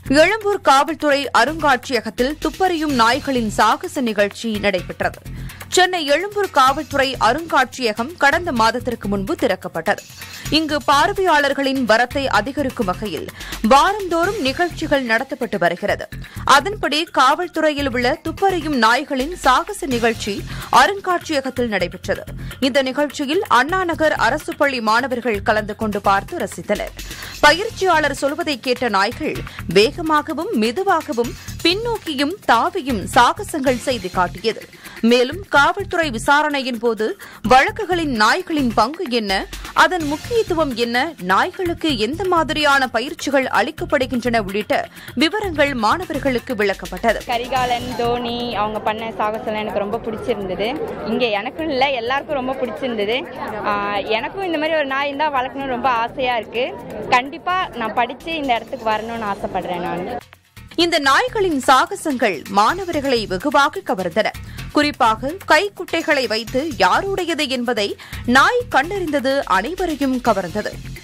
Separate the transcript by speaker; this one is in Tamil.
Speaker 1: எழும்பூர் காவல்துறை அருங்காட்சியகத்தில் துப்பறியும் நாய்களின் சாகச நிகழ்ச்சி நடைபெற்றது சென்னை எழும்பூர் காவல்துறை அருங்காட்சியகம் கடந்த மாதத்திற்கு முன்பு திறக்கப்பட்டது இங்கு பார்வையாளர்களின் வரத்தை அதிகரிக்கும் வகையில் வாரந்தோறும் நிகழ்ச்சிகள் நடத்தப்பட்டு வருகிறது அதன்படி காவல்துறையில் உள்ள துப்பறியும் நாய்களின் சாகச நிகழ்ச்சி அருங்காட்சியகத்தில் நடைபெற்றது இந்த நிகழ்ச்சியில் அண்ணாநகர் அரசு பள்ளி மாணவர்கள் கலந்து கொண்டு பார்த்து ரசித்தனர் பயிற்சியாளர் சொல்வதை கேட்ட நாய்கள் வேகமாகவும் மெதுவாகவும் பின்னோக்கியும் தாவியும் சாகசங்கள் செய்து காட்டியது மேலும் காவல்துறை விசாரணையின் போது வழக்குகளின் நாய்களின் பங்கு என்ன அதன் முக்கியத்துவம் என்ன நாய்களுக்கு எந்த மாதிரியான பயிற்சிகள் அளிக்கப்படுகின்றன உள்ளிட்ட விவரங்கள் மாணவர்களுக்கு விளக்கப்பட்டது
Speaker 2: கரிகாலன் தோனி அவங்க பண்ண சாகசம்லாம் எனக்கு ரொம்ப பிடிச்சிருந்தது இங்கே எனக்கும் இல்லை எல்லாருக்கும் ரொம்ப பிடிச்சிருந்தது ஆஹ் எனக்கும் இந்த மாதிரி ஒரு நாய் இருந்தால் வளர்க்கணும்னு ரொம்ப ஆசையாக இருக்குது கண்டிப்பாக நான் படித்து இந்த இடத்துக்கு வரணும்னு ஆசைப்படுறேன் நான்
Speaker 1: இந்த நாய்களின் சாகசங்கள் மாணவர்களை வெகுவாக கவர்ந்தன குறிப்பாக கைக்குட்டைகளை வைத்து யாருடையது என்பதை நாய் கண்டறிந்தது அனைவரையும் கவர்ந்தது